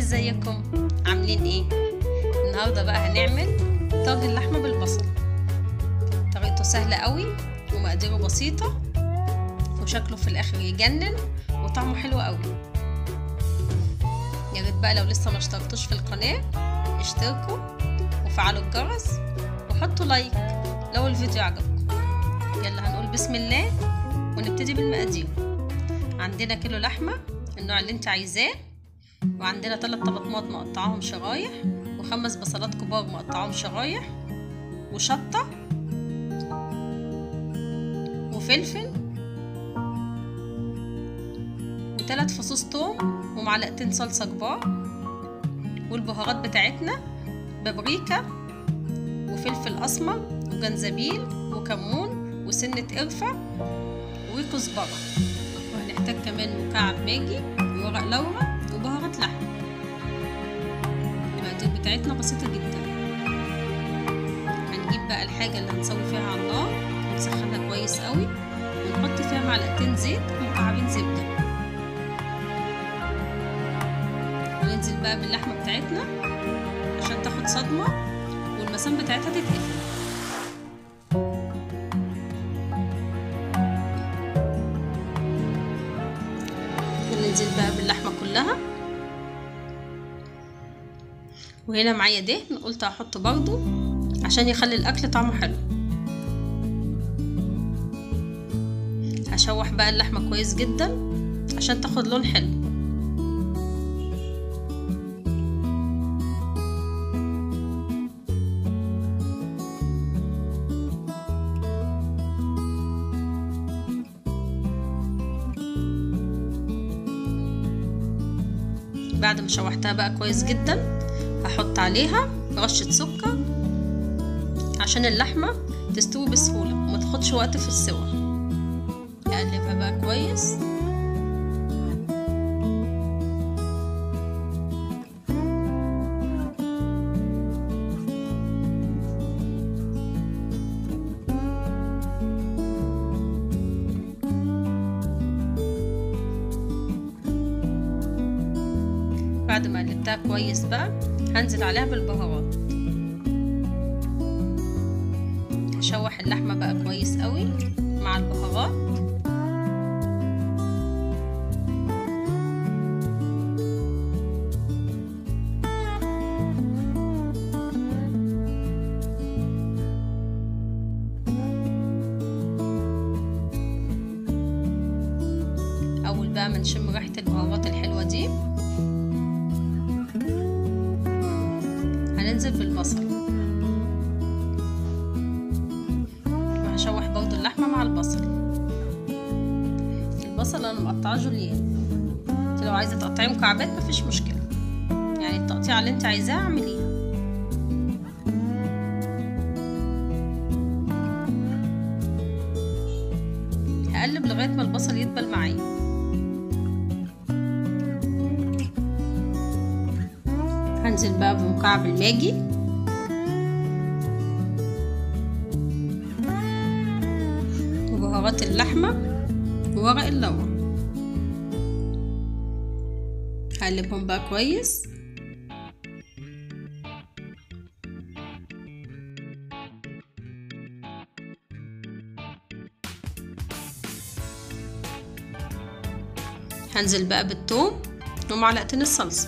ازيكم عاملين ايه النهارده بقى هنعمل طاجن لحمه بالبصل طريقته سهله قوي ومقاديره بسيطه وشكله في الاخر يجنن وطعمه حلو قوي يا ريت بقى لو لسه ما اشتركتوش في القناه اشتركوا وفعلوا الجرس وحطوا لايك لو الفيديو عجبكم يلا هنقول بسم الله ونبتدي بالمقادير عندنا كيلو لحمه النوع اللي انت عايزاه وعندنا ثلاث طماطمات مقطعاهم شرايح وخمس بصلات كبار مقطعاهم شرايح وشطة وفلفل وثلاث فصوص توم ومعلقتين صلصة كبار والبهارات بتاعتنا بابريكا وفلفل أسمر وجنزبيل وكمون وسنة قرفة وكزبرة وهنحتاج كمان مكعب ماجي وورق لورا وبهارات لحم المقادير بتاعتنا بسيطة جدا هنجيب بقى الحاجة اللي هنسوي فيها على النار ونسخنها كويس قوي ونحط فيها معلقتين زيت ومكعبين زبدة وننزل بقى باللحمة بتاعتنا عشان تاخد صدمة والمسام بتاعتها تتقفل وننزل بقى باللحمة كلها وهنا معايا دهن قلت هحطه برضو عشان يخلي الاكل طعمه حلو هشوح بقى اللحمة كويس جدا عشان تاخد لون حلو بعد ما شوحتها بقى كويس جدا هحط عليها رشة سكر عشان اللحمة تستوي بسهولة وما تاخدش وقت في السوا اقلبها بقى كويس بعد ما قلبتها كويس بقى هنزل عليها بالبهارات هشوح اللحمة بقى كويس قوي مع البهارات اول بقى ما نشم ريحة البهارات الحلوة دي هننزل بالبصل وهشوح برضو اللحمة مع البصل البصل انا مقطعاه جوليان انت لو عايزة تقطعيه مكعبات مفيش مشكلة يعني التقطيعة اللي انت عايزاها اعمليها هقلب لغاية ما البصل يدبل معايا هنزل بقى بمكعب الماجي وبهارات اللحمة وورق اللورا هقلبهم بقى كويس هنزل بقى بالثوم ومعلقتين الصلصه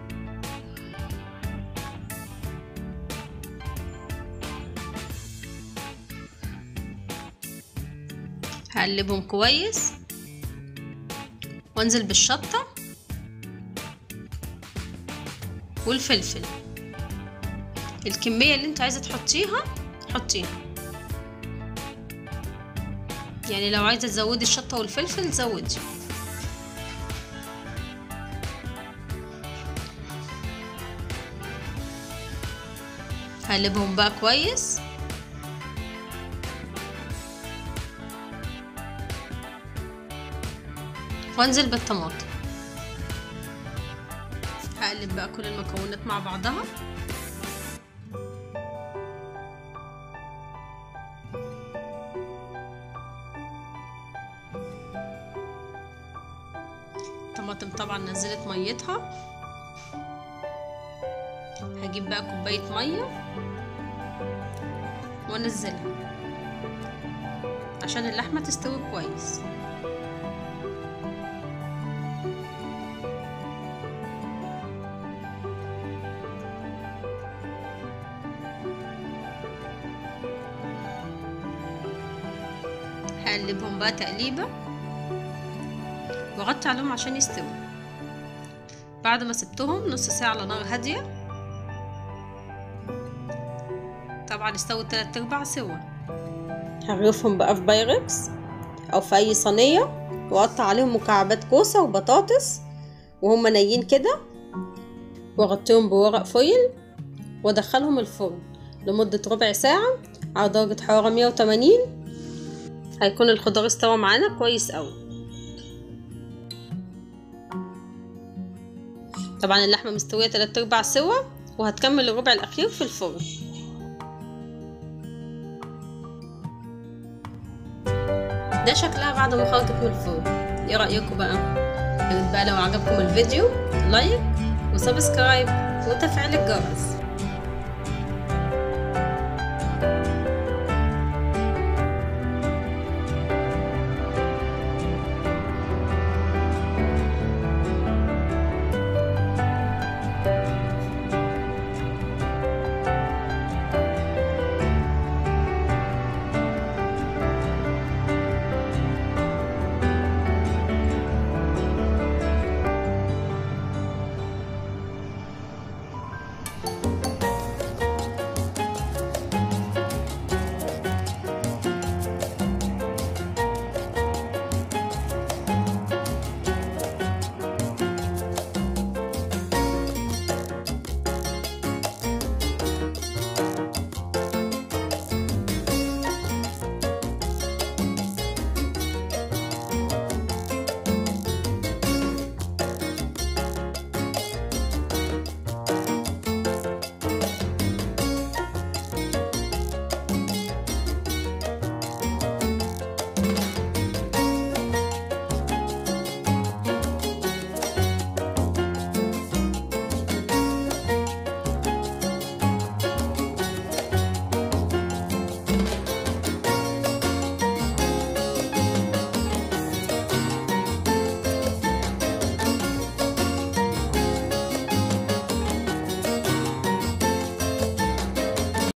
هقلبهم كويس وانزل بالشطة والفلفل الكمية اللي انت عايزة تحطيها حطيها يعني لو عايزة تزودي الشطة والفلفل زودي هقلبهم بقى كويس وانزل بالطماطم هقلب بقى كل المكونات مع بعضها الطماطم طبعا نزلت ميتها هجيب بقى كوباية مية وانزلها عشان اللحمة تستوي كويس هقلبهم بقى تقليبة واغطي عليهم عشان يستووا بعد ما سبتهم نص ساعة على نار هادية طبعا استووا تلات ارباع سوا هغرفهم بقى في بايركس او في اي صينية واقطع عليهم مكعبات كوسة وبطاطس وهم نيين كده واغطيهم بورق فويل وادخلهم الفرن لمدة ربع ساعة على درجة حرارة 180 هيكون الخضار استوى معانا كويس قوي طبعا اللحمة مستوية تلات ارباع سوا وهتكمل الربع الاخير في الفرن ده شكلها بعد ما خرجت من الفرن ايه رأيكم بقى يا ريت بقى لو عجبكم الفيديو لايك وسبسكرايب وتفعيل الجرس